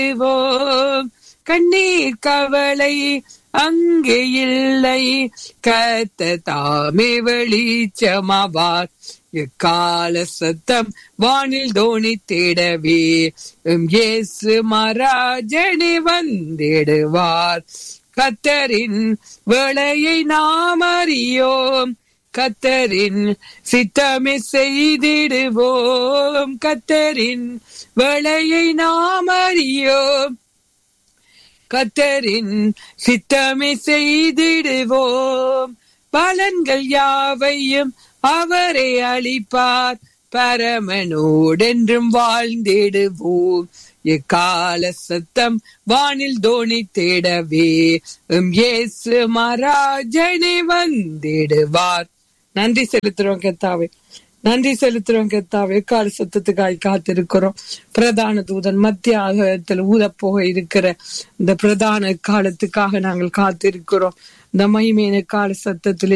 செய்திடுவோம் கண்ணீர் கவலை அங்கே இல்லை கத்த தாமே வெளிச்சமாவார் எக்கால சத்தம் வானில் தோணி தேடவே எம் இயேசு மராஜனே வந்திடுவார் கத்தரின் வேளையை நாம் அறியோம் கத்தரின் சித்தமே செய்திடுவோம் கத்தரின் வேளையை நாம் அறியோம் கத்தரின் சித்தமே செய்திடுவோம் பலன்கள் யாவையும் அவரே அளிப்பார் பரமனோடென்றும் வாழ்ந்திடுவோம் எக்கால சத்தம் வானில் தோணி தேடவே எம் இயேசு மராஜனை வந்திடுவார் நன்றி செலுத்துறோம் கத்தாவே நன்றி செலுத்துறோம் கத்தாவே கால சத்தத்துக்காய் காத்திருக்கிறோம் பிரதான தூதன் மத்திய ஆகத்தில் ஊதப்போக இருக்கிற இந்த பிரதான காலத்துக்காக நாங்கள் காத்திருக்கிறோம் இந்த மகிமையான கால சத்தத்திலே